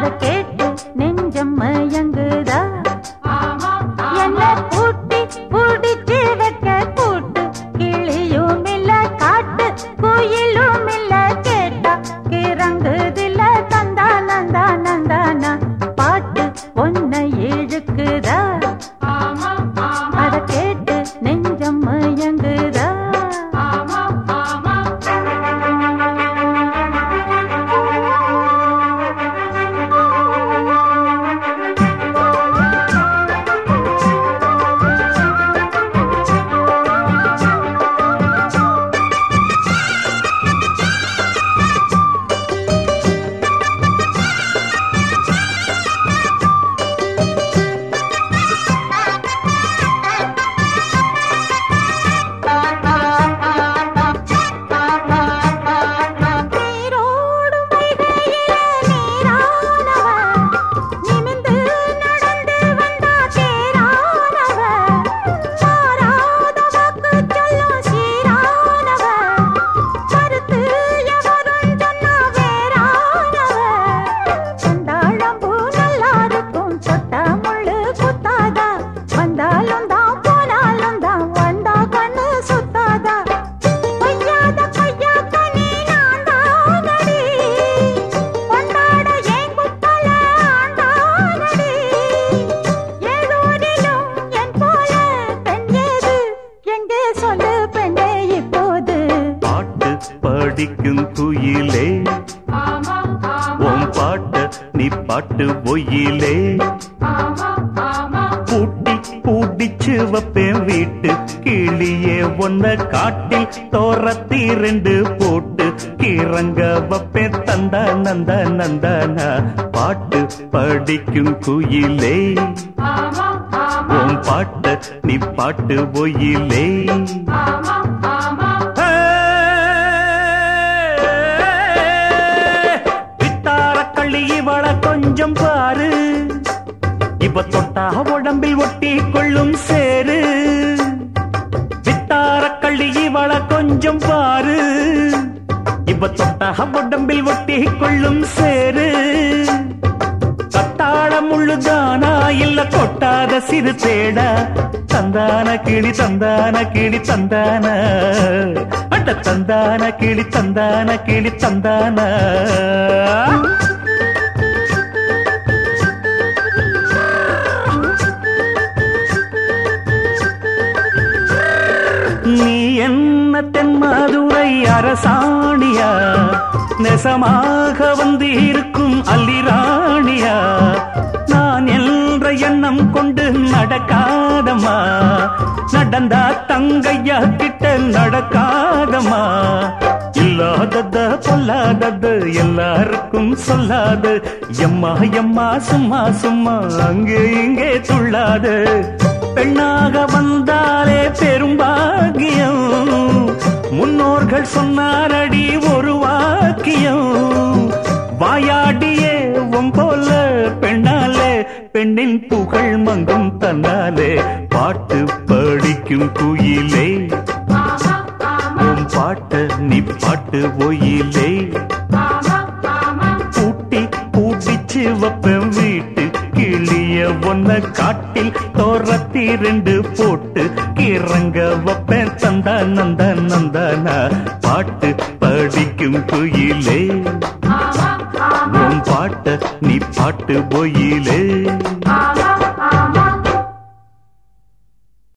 அத கேட்டு நெஞ்சம் மயங்குதா என்ன பூட்டி பூடிச்சு வைக்க கூட்டு கிளியும் இல்ல காட்டு குயிலும் இல்ல கேட்டா கிறங்குதில்ல தந்தா நந்தா நந்தானா பாட்டு ஒன்ன இழுக்குதா அத கேட்டு நெஞ்சம் மயங்குதா நீரோடும் வைகையில நீரானவ, நிமிர்ந்து நடந்து வந்தா தேரானவ, மாறாத வாக்கு சொல்லும் சீரானவ, கருத்து எவரும் சொன்னா வேறானவ. செந்தாழம்பூ நல்லா இருக்கும், தொட்டா முள்ளு குத்தாதா, வந்தாலும் தான் போனாலும் தான் வந்தா கண்ணு சுத்தாதா பொய்யாத பொய்யாக்க நீ நான் தானடி கொண்டாட ஏன் குப்பல ஆண்டானடி ஏழூரிலும் என் போல பெண் ஏது எங்கே சொல்லு பெண்ணே இப்போது பாட்டு படிக்கும் குயிலே உன் பாட்டு நீ பாட்டு பொய்யிலே பூட்டி பூட்டிச்சு வைப்பேன் வீட்டு கிளியே ஒன்ன காட்டில் தோரத்தி ரெண்டு போட்டு கிறங்க வைப்பேன் தந்தா நந்தா நந்தானா பாட்டு படிக்கும் குயிலே உன் பாட்டு நீ பாட்டு பொய்யிலே வித்தார கள்ளி இவள கொஞ்சம் பாரு இப்ப தொட்டா உடம்பில் ஒட்டி கொள்ளும் சேரு வித்தார கள்ளி இவள கொஞ்சம் பாரு இப்ப தொட்டா உடம்பில் ஒட்டி கொள்ளும் சேரு கத்தாழ முள்ளுதானா இல்ல கொட்டாத சிறு தேடா தந்தான கிளி தந்தான கிளி தந்தான அட்ட தந்தான கிளி தந்தான கிளி தந்தான நீ என்ன தென்மதுரை அரசாணியா நெசமாக வந்து இருக்கும் அல்லிராணியா நான் என்ற எண்ணம் கொண்டு நடக்காதம்மா நடந்தா தங்கையா கிட்ட நடக்காதம்மா இல்லாதத பொல்லாதது எல்லாருக்கும் சொல்லாது எம்மா எம்மா சும்மா சும்மா அங்கே இங்கே துள்ளாது பெண்ணாக வந்தாலே பெரும்பாகியம் முன்னோர்கள் சொன்னாரடி ஒரு வாக்கியம் வாயாடியே உன் போல பெண்ணாலே பெண்ணின் புகழ் மங்கும் தன்னாலே பாட்டு படிக்கும் குயிலே உன் பாட்டு நீ பாட்டு ஒயிலே பூட்டி பூட்டிச்சு வைப்பேன் வீட்டு கிளிய ஒன்ன காட்டில் தோரத்தி ரெண்டு போட்டு கிறங்க வைப்பேன் தந்தா நந்தா நந்தானா பாட்டு படிக்கும் குயிலே உன் பாட்ட நீ பாட்டு பொயிலே ஆமா